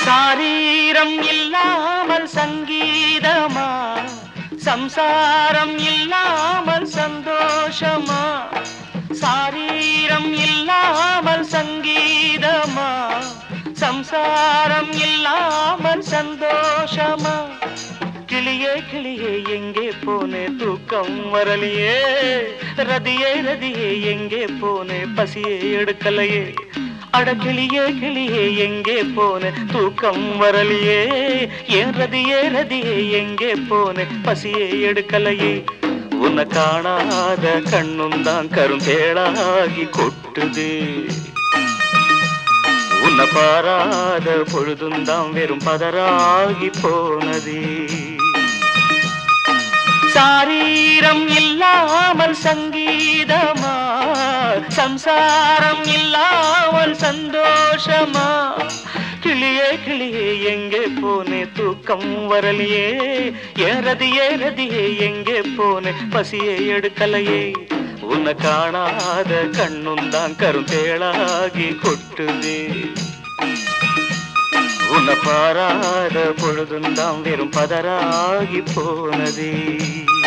சாரீரம் இல்லாமல் சங்கீதமா சம்சாரம் இல்லாமல் சந்தோஷமா சாரீரம் இல்லாமல் சங்கீதமா சம்சாரம் இல்லாமல் சந்தோஷமா கிளியே கிளியே எங்கே போனே தூக்கம் வரலையே ரதியே ரதியே எங்கே போனே பசியே எடுக்கலையே அட கிளியே கிளியே எங்கே போனே தூக்கம் வரலையே ஏன் ரதியே ரதியே எங்கே போனே பசியே எடுக்கலையே உன்னை காணாத கண்ணும் தான் கருந்தேளாகி கொட்டுது உன்னை பாராத பொழுதும் தான் வெறும் பதறாகி போனது சாரீரம் இல்லாமல் சங்கீதமா சம்சாரம் இல்லாமல் சந்தோஷமா கிளியே கிளியே எங்கே போனே தூக்கம் வரலையே ஏறதி ஏறதியே எங்கே போனே பசியை எடுக்கலையே உன்னை காணாத கண்ணும் தான் கருந்தேளாகி கொட்டுது உன்னை பாராத பொழுதும் தான் வெறும் பதறாகி போனதே